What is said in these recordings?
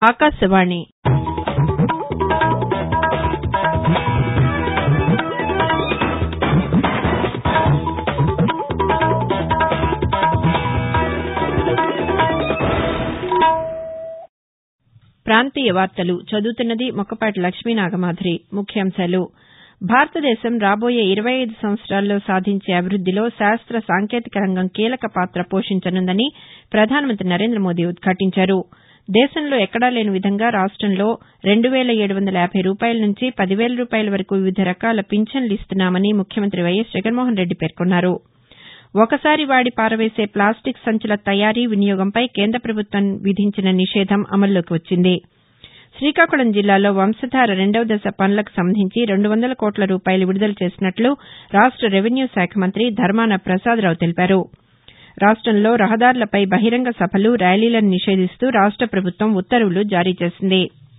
ఆకాశవాణి ప్రాంతీయ వార్తలు చదువుతున్నది మొక్కపాటి లక్ష్మీనాగమాధురి ముఖ్యాంశాలు భారతదేశం రాబోయే ఇరవై ఐదు సంవత్సరాల్లో సాధించే అభివృద్దిలో శాస్త్ర సాంకేతిక రంగం కీలక పాత పోషించనుందని ప్రధానమంత్రి నరేంద్ర మోదీ ఉద్ఘాటించారు దేశంలో ఎక్కడా లేని విధంగా రాష్టంలో రెండు వేల ఏడు వందల యాబై రూపాయల నుంచి పది వేల రూపాయల వరకు వివిధ రకాల పింఛన్లు ఇస్తున్నామని ముఖ్యమంత్రి వైఎస్ జగన్మోహన్రెడ్డి పేర్కొన్నారు ఒకసారి వాడి పారవేసే ప్లాస్టిక్ సంచుల తయారీ వినియోగంపై కేంద్ర ప్రభుత్వం విధించిన నిషేధం అమల్లోకి వచ్చింది శ్రీకాకుళం జిల్లాలో వంశధార రెండవ దశ పనులకు సంబంధించి రెండు వందల కోట్ల రూపాయలు విడుదల చేసినట్లు రాష్ట రెవెన్యూ శాఖ మంత్రి ధర్మాన ప్రసాదరావు తెలిపారు రాష్టంలో రహదారులపై బహిరంగ సభలు ర్యాలీలను నిషేధిస్తూ రాష్ట ప్రభుత్వం ఉత్తర్వులు జారీ చేసింది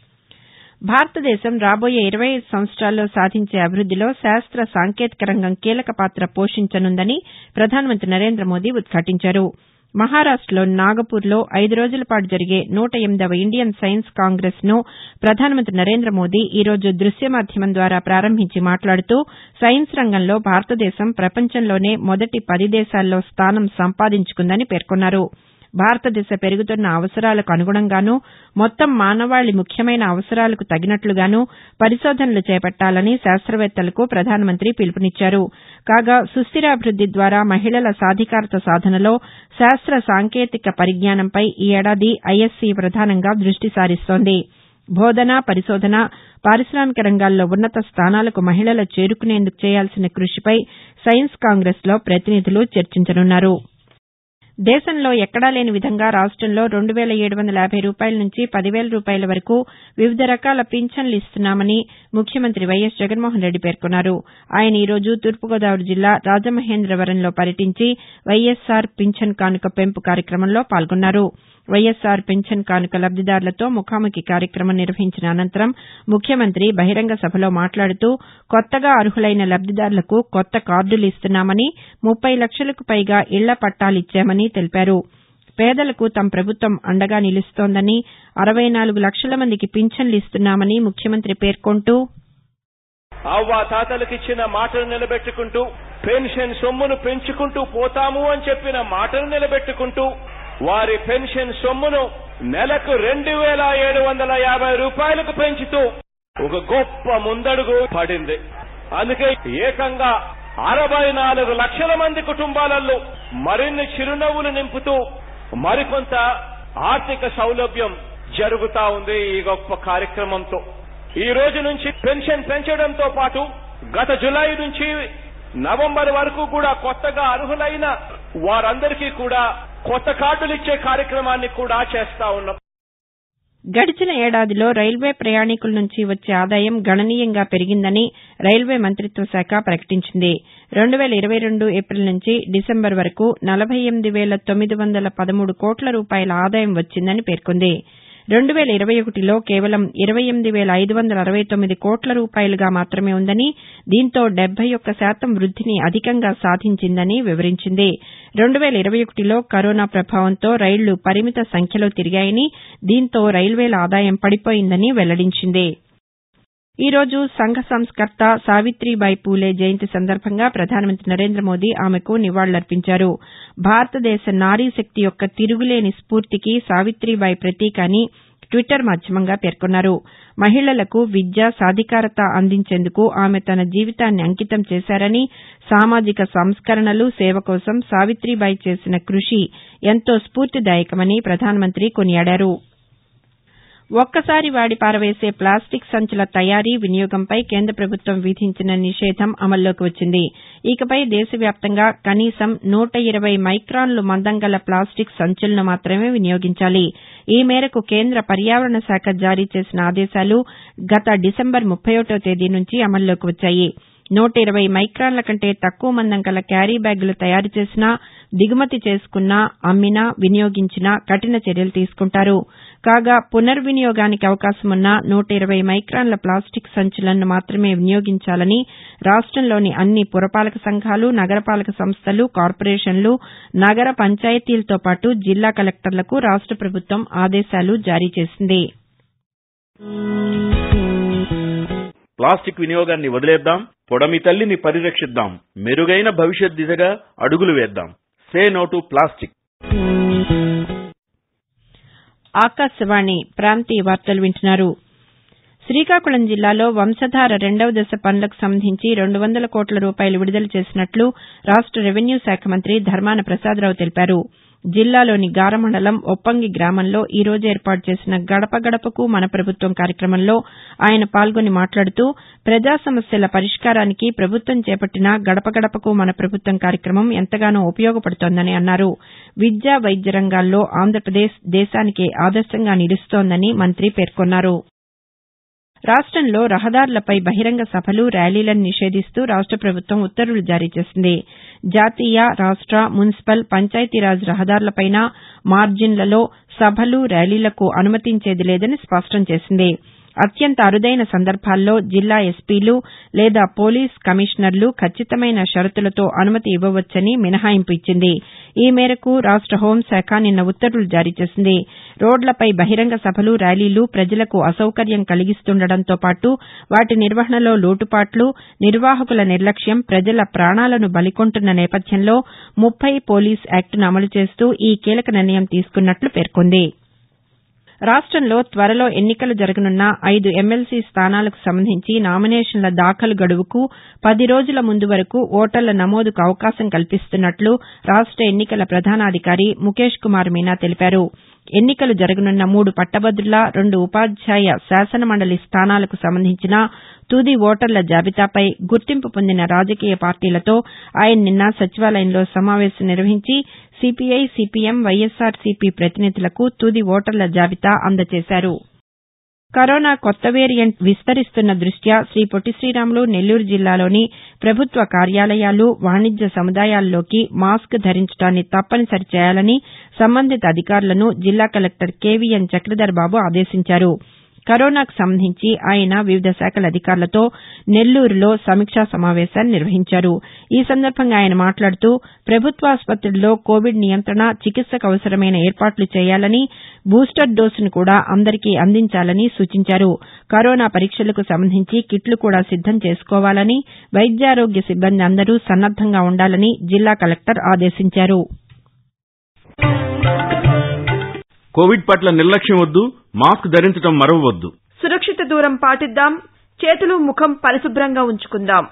భారతదేశం రాబోయే ఇరవై ఐదు సంవత్సరాల్లో సాధించే అభివృద్దిలో శాస్త్ర సాంకేతిక రంగం కీలక పాత పోషించనుందని ప్రధానమంత్రి నరేంద్ర మోదీ ఉద్ఘాటించారు మహారాష్టలోని నాగపూర్లో ఐదు రోజుల పాటు జరిగే నూట ఎనిమిదవ ఇండియన్ సైన్స్ కాంగ్రెస్ ను ప్రధానమంత్రి నరేంద్ర మోదీ ఈ రోజు దృశ్య మాధ్యమం ద్వారా ప్రారంభించి మాట్లాడుతూ సైన్స్ రంగంలో భారతదేశం ప్రపంచంలోనే మొదటి పది దేశాల్లో స్థానం సంపాదించుకుందని పేర్కొన్నారు భారతదేశ పెరుగుతున్న అవసరాలకు అనుగుణంగానూ మొత్తం మానవాళి ముఖ్యమైన అవసరాలకు తగినట్లుగానూ పరిశోధనలు చేపట్టాలని శాస్త్రవేత్తలకు ప్రధానమంత్రి పిలుపునిచ్చారు కాగా సుస్టిరాభివృద్ది ద్వారా మహిళల సాధికారత సాధనలో శాస్త్ర సాంకేతిక పరిజ్ఞానంపై ఈ ఏడాది ఐఎస్సీ ప్రధానంగా దృష్టి సారిస్తోంది బోధన పరిశోధన పారిశామిక రంగాల్లో ఉన్నత స్థానాలకు మహిళలు చేరుకునేందుకు చేయాల్సిన కృషిపై సైన్స్ కాంగ్రెస్లో ప్రతినిధులు చర్చించనున్నారు దేశంలో ఎక్కడా లేని విధంగా రాష్టంలో రెండు వేల ఏడు వందల యాబై రూపాయల నుంచి పది వేల రూపాయల వరకు వివిధ రకాల పింఛన్లు ఇస్తున్నామని ముఖ్యమంత్రి వైఎస్ జగన్మోహన్రెడ్డి పేర్కొన్నారు ఆయన ఈ రోజు తూర్పుగోదావరి జిల్లా రాజమహేంద్రవరంలో పర్యటించి వైఎస్సార్ పింఛన్ కానుక పెంపు కార్యక్రమంలో పాల్గొన్నారు వైఎస్సార్ పింఛన్ కానుక లబ్దిదారులతో ముఖాముఖి కార్యక్రమం నిర్వహించిన అనంతరం ముఖ్యమంత్రి బహిరంగ సభలో మాట్లాడుతూ కొత్తగా అర్హులైన లబ్దిదారులకు కొత్త కార్డులు ఇస్తున్నామని ముప్పై లక్షలకు పైగా ఇళ్ల పట్టాలిచ్చామని తెలిపారు పేదలకు తమ ప్రభుత్వం అండగా నిలుస్తోందని అరవై నాలుగు లక్షల మందికి పింఛన్లు ఇస్తున్నామని ముఖ్యమంత్రి పేర్కొంటూ అవ్వాతాతలకిచ్చిన మాటను నిలబెట్టుకుంటూ పెన్షన్ సొమ్మును పెంచుకుంటూ పోతాము అని చెప్పిన మాటను నిలబెట్టుకుంటూ వారి పెన్షన్ సొమ్మును నెలకు రెండు వేల ఏడు వందల యాభై రూపాయలకు పెంచుతూ ఒక గొప్ప ముందడుగు పడింది అందుకే ఏకంగా అరవై నాలుగు లక్షల మంది కుటుంబాలలో మరిన్ని చిరునవ్వులు నింపుతూ మరికొంత ఆర్థిక సౌలభ్యం జరుగుతా ఉంది ఈ గొప్ప కార్యక్రమంతో ఈ రోజు నుంచి పెన్షన్ పెంచడంతో పాటు గత జులై నుంచి నవంబర్ వరకు కూడా కొత్తగా అర్హులైన వారందరికీ కూడా కొత్త కార్డులు ఇచ్చే కార్యక్రమాన్ని కూడా చేస్తా ఉన్నాం గడిచిన ఏడాదిలో రైల్వే ప్రయాణికుల నుంచి వచ్చే ఆదాయం గణనీయంగా పెరిగిందని రైల్వే మంతిత్వ శాఖ ప్రకటించింది రెండు వేల ఇరవై రెండు ఏపిల్ నుంచి డిసెంబర్ వరకు నలభై ఎనిమిది వేల తొమ్మిది వందల పదమూడు కోట్ల రూపాయల ఆదాయం వచ్చిందని పేర్కొంది రెండు వేల ఇరవై ఒకటిలో కేవలం ఇరవై ఎనిమిది వేల ఐదు వందల అరవై తొమ్మిది కోట్ల రూపాయలుగా మాత్రమే ఉందని దీంతో డెబ్బై ఒక్క శాతం వృద్దిని అధికంగా సాధించిందని వివరించింది రెండు వేల ఇరవై ఒకటిలో కరోనా ప్రభావంతో రైళ్లు పరిమిత సంఖ్యలో తిరిగాయని దీంతో రైల్వేల ఆదాయం పడిపోయిందని వెల్లడించింది ఈ రోజు సంఘ సంస్కర్త సావిత్రీబాయి పూలే జయంతి సందర్భంగా ప్రధానమంత్రి నరేంద్ర మోదీ ఆమెకు నివాళులర్పించారు భారతదేశ నారీ శక్తి యొక్క తిరుగులేని స్పూర్తికి సావిత్రీబాయి ప్రతీక అని ట్విట్టర్ మాధ్యమంగా పేర్కొన్నారు మహిళలకు విద్య సాధికారత అందించేందుకు ఆమె తన జీవితాన్ని అంకితం చేశారని సామాజిక సంస్కరణలు సేవ కోసం సావిత్రీబాయి చేసిన కృషి ఎంతో స్ఫూర్తిదాయకమని ప్రధానమంత్రి కొనియాడారు ఒక్కసారి వాడి పారవేసే ప్లాస్టిక్ సంచుల తయారీ వినియోగంపై కేంద్ర ప్రభుత్వం విధించిన నిషేధం అమల్లోకి వచ్చింది ఇకపై దేశవ్యాప్తంగా కనీసం నూట ఇరవై మైక్రాన్లు మందం గల ప్లాస్టిక్ సంచులను మాత్రమే వినియోగించాలి ఈ మేరకు కేంద్ర పర్యావరణ శాఖ జారీ చేసిన ఆదేశాలు గత డిసెంబర్ ముప్పై ఒకటో తేదీ నుంచి అమల్లోకి వచ్చాయి నూట ఇరవై మైక్రాన్ల కంటే తక్కువ మందం గల క్యారీ బ్యాగులు తయారు చేసినా దిగుమతి చేసుకున్నా అమ్మినా వినియోగించినా కఠిన చర్యలు తీసుకుంటారు కాగా పునర్వినియోగానికి అవకాశమున్న నూట ఇరవై మైక్రాన్ల ప్లాస్టిక్ సంచులను మాత్రమే వినియోగించాలని రాష్టంలోని అన్ని పురపాలక సంఘాలు నగరపాలక సంస్థలు కార్పొరేషన్లు నగర పంచాయతీలతో పాటు జిల్లా కలెక్టర్లకు రాష్ట ప్రభుత్వం ఆదేశాలు జారీ చేసింది ప్లాస్టిక్ వినియోగాన్ని వదిలేద్దాం పొడమి తల్లిని పరిరక్షిద్దాం మెరుగైన భవిష్యత్ దిశగా అడుగులు వేద్దాం say no to plastic Akashvani ప్రాంతీయ వార్తలు వింటున్నారు శ్రీకాకుళం జిల్లాలో వంశధార రెండవ దశ పనులకు సంబంధించి రెండు వందల కోట్ల రూపాయలు విడుదల చేసినట్లు రాష్ట రెవెన్యూ శాఖ మంత్రి ధర్మాన ప్రసాదరావు తెలిపారు జిల్లాలోని గార మండలం ఒప్పంగి గ్రామంలో ఈ రోజు ఏర్పాటు చేసిన గడప గడపకు మన ప్రభుత్వం కార్యక్రమంలో ఆయన పాల్గొని మాట్లాడుతూ ప్రజా సమస్యల పరిష్కారానికి ప్రభుత్వం చేపట్టిన గడప గడపకు మన ప్రభుత్వం కార్యక్రమం ఎంతగానో ఉపయోగపడుతోందని అన్నారు విద్య వైద్య రంగాల్లో ఆంధ్రప్రదేశ్ దేశానికే ఆదర్శంగా నిలుస్తోందని మంత్రి పేర్కొన్నారు రాష్టంలో రహదారులపై బహిరంగ సభలు ర్యాలీలను నిషేధిస్తూ రాష్ట ప్రభుత్వం ఉత్తర్వులు జారీ చేసింది జాతీయ రాష్ట మున్సిపల్ పంచాయతీరాజ్ రహదారులపైన మార్జిన్లలో సభలు ర్యాలీలకు అనుమతించేది లేదని స్పష్టం చేసింది అత్యంత అరుదైన సందర్భాల్లో జిల్లా ఎస్పీలు లేదా పోలీస్ కమిషనర్లు ఖచ్చితమైన షరతులతో అనుమతి ఇవ్వవచ్చని మినహాయింపు ఇచ్చింది ఈ మేరకు రాష్ట హోంశాఖ నిన్న ఉత్తర్వులు జారీ చేసింది రోడ్లపై బహిరంగ సభలు ర్యాలీలు ప్రజలకు అసౌకర్యం కలిగిస్తుండటంతో పాటు వాటి నిర్వహణలో లోటుపాట్లు నిర్వాహకుల నిర్లక్ష్యం ప్రజల ప్రాణాలను బలికొంటున్న నేపథ్యంలో ముప్పై పోలీస్ యాక్టును అమలు చేస్తూ ఈ కీలక నిర్ణయం తీసుకున్నట్లు పేర్కొంది రాష్టంలో త్వరలో ఎన్నికలు జరగనున్న ఐదు ఎమ్మెల్సీ స్థానాలకు సంబంధించి నామినేషన్ల దాఖలు గడువుకు పది రోజుల ముందు వరకు ఓటర్ల నమోదుకు అవకాశం కల్పిస్తున్నట్లు రాష్ట ఎన్నికల ప్రధానాధికారి ముఖేష్ కుమార్ మీనా తెలిపారు ఎన్నికలు జరగనున్న మూడు పట్టభద్రుల రెండు ఉపాధ్యాయ శాసనమండలి స్థానాలకు సంబంధించిన తుది ఓటర్ల జాబితాపై గుర్తింపు పొందిన రాజకీయ పార్టీలతో ఆయన నిన్న సచివాలయంలో సమావేశం నిర్వహించి సిపిఐ సిపిఎం వైఎస్సార్సీపీ ప్రతినిధులకు తుది ఓటర్ల జాబితా అందజేశారు కరోనా కొత్త వేరియంట్ విస్తరిస్తున్న దృష్ట్యా శ్రీ పొట్టి శ్రీరాములు నెల్లూరు జిల్లాలోని ప్రభుత్వ కార్యాలయాలు వాణిజ్య సముదాయాల్లోకి మాస్క్ ధరించడాన్ని తప్పనిసరి చేయాలని సంబంధిత అధికారులను జిల్లా కలెక్టర్ కేవీఎన్ చక్రధర్ బాబు ఆదేశించారు కరోనాకు సంబంధించి ఆయన వివిధ శాఖల అధికారులతో నెల్లూరులో సమీక్షా సమావేశాన్ని నిర్వహించారు ఈ సందర్భంగా ఆయన మాట్లాడుతూ ప్రభుత్వాసుపత్రుల్లో కోవిడ్ నియంత్రణ చికిత్సకు అవసరమైన ఏర్పాట్లు చేయాలని బూస్టర్ డోసును కూడా అందరికీ అందించాలని సూచించారు కరోనా పరీక్షలకు సంబంధించి కిట్లు కూడా సిద్దం చేసుకోవాలని వైద్యారోగ్య సిబ్బంది అందరూ సన్నద్దంగా ఉండాలని జిల్లా కలెక్టర్ ఆదేశించారు కోవిడ్ పట్ల నిర్లక్ష్యం వద్దు మాస్క్ ధరించడం మరవవద్దు సురక్షిత దూరం పాటిద్దాం చేతులు ముఖం పరిశుభ్రంగా ఉంచుకుందాం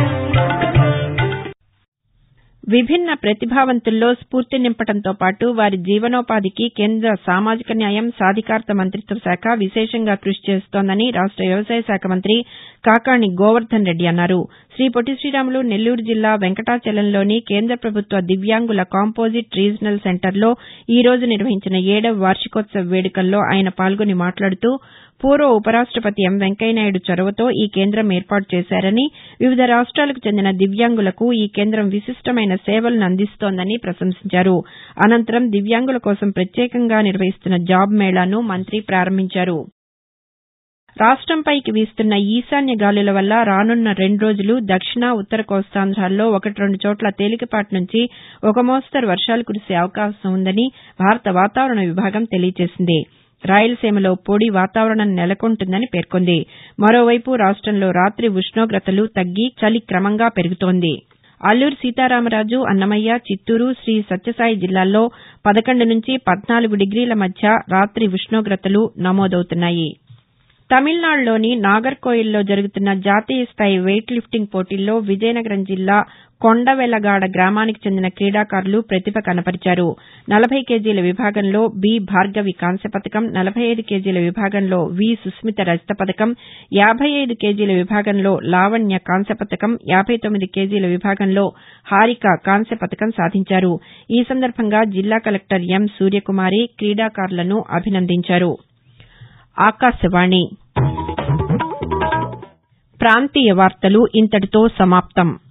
విభిన్న ప్రతిభావంతుల్లో స్ఫూర్తి నింపడంతో పాటు వారి జీవనోపాధికి కేంద్ర సామాజిక న్యాయం సాధికారత మంతిత్వ శాఖ విశేషంగా కృషి చేస్తోందని రాష్ట వ్యవసాయ శాఖ మంత్రి కాకాణి గోవర్దన్ రెడ్డి అన్నారు శ్రీ పొట్టి శ్రీరాములు నెల్లూరు జిల్లా వెంకటాచలంలోని కేంద్ర ప్రభుత్వ దివ్యాంగుల కాంపోజిట్ రీజనల్ సెంటర్లో ఈ రోజు నిర్వహించిన ఏడవ వార్షికోత్సవ వేడుకల్లో ఆయన పాల్గొని మాట్లాడుతూ పూర్వ ఉపరాష్టపతి ఎం వెంకయ్యనాయుడు చొరవతో ఈ కేంద్రం ఏర్పాటు చేశారని వివిధ రాష్ట్రాలకు చెందిన దివ్యాంగులకు ఈ కేంద్రం విశిష్టమైన సేవలను అందిస్తోందని ప్రశంసించారు అనంతరం దివ్యాంగుల కోసం ప్రత్యేకంగా నిర్వహిస్తున్న జాబ్ మేళాను మంత్రి ప్రారంభించారు రాష్టంపైకి వీస్తున్న ఈశాన్య గాలుల వల్ల రానున్న రెండు రోజులు దక్షిణ ఉత్తర కోస్తాంధ్రాల్లో ఒకటి రెండు చోట్ల తేలికపాటి నుంచి ఒక మోస్తరు వర్షాలు కురిసే అవకాశం ఉందని భారత వాతావరణ విభాగం తెలియజేసింది రాయలసీమలో పొడి వాతావరణం నెలకొంటుందని పేర్కొంది మరోవైపు రాష్టంలో రాతి ఉష్ణోగ్రతలు తగ్గి చలి క్రమంగా పెరుగుతోంది అల్లూరి సీతారామరాజు అన్నమయ్య చిత్తూరు శ్రీ సత్యసాయి జిల్లాల్లో పదకొండు నుంచి పద్నాలుగు డిగ్రీల మధ్య రాతి ఉష్ణోగ్రతలు నమోదవుతున్నాయి తమిళనాడులోని నాగర్కోయిల్లో జరుగుతున్న జాతీయ స్థాయి వెయిట్ లిఫ్టింగ్ పోటీల్లో విజయనగరం జిల్లా కొండవెలగాడ గ్రామానికి చెందిన క్రీడాకారులు ప్రతిభ కనపరిచారు నలభై కేజీల విభాగంలో బి భార్గవి కాంస్య పతకం నలభై ఐదు కేజీల విభాగంలో వి సుస్మిత రజత పతకం యాబై ఐదు కేజీల విభాగంలో లావణ్య కాంస్య పతకం యాబై తొమ్మిది కేజీల విభాగంలో హారిక కాంస్య పతకం సాధించారు ఈ సందర్భంగా జిల్లా కలెక్టర్ ఎం సూర్యకుమారి క్రీడాకారులను అభినందించారు ఆకాశవాణి ప్రాంతీయ వార్తలు ఇంతటితో సమాప్తం